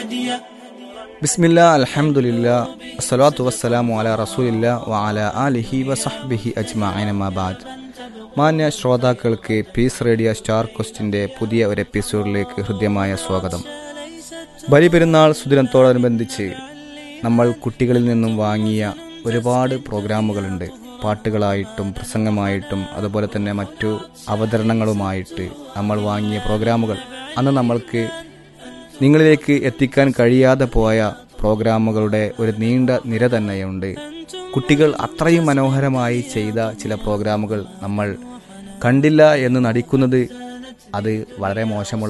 ബിസ്മില്ല അൽഹംദുലില്ല അസ്സലാത്തു വസ്സലാമു അല റസൂലില്ല വഅല ആലിഹി വസഹ്ബിഹി അജ്മഈന മാബാദ് മാന്യ ശ്രോതാക്കൾക്ക് പീസ് റേഡിയോ സ്റ്റാർ ക്വസ്റ്റിന്റെ പുതിയ ഒരു എപ്പിസോഡിലേക്ക് ഹൃദ്യമായ സ്വാഗതം ബലിപെരുന്നാൾ സുദിനത്തോടനുബന്ധിച്ച് നമ്മൾ കുട്ടികളിൽ നിന്നും വാങ്ങിയ ഒരുപാട് പ്രോഗ്രാമുകളുണ്ട് പാട്ടുകളായിട്ടും പ്രസംഗമായിട്ടും അതുപോലെ തന്നെ മറ്റു അവതരണങ്ങളുമായിട്ട് നമ്മൾ വാങ്ങിയ പ്രോഗ്രാമുകൾ അന്ന് നമ്മൾക്ക് നിങ്ങളിലേക്ക് എത്തിക്കാൻ കഴിയാതെ പോയ പ്രോഗ്രാമുകളുടെ ഒരു നീണ്ട നിര തന്നെയുണ്ട് കുട്ടികൾ അത്രയും മനോഹരമായി ചെയ്ത ചില പ്രോഗ്രാമുകൾ നമ്മൾ കണ്ടില്ല എന്ന് നടിക്കുന്നത് അത് വളരെ മോശമുള്ള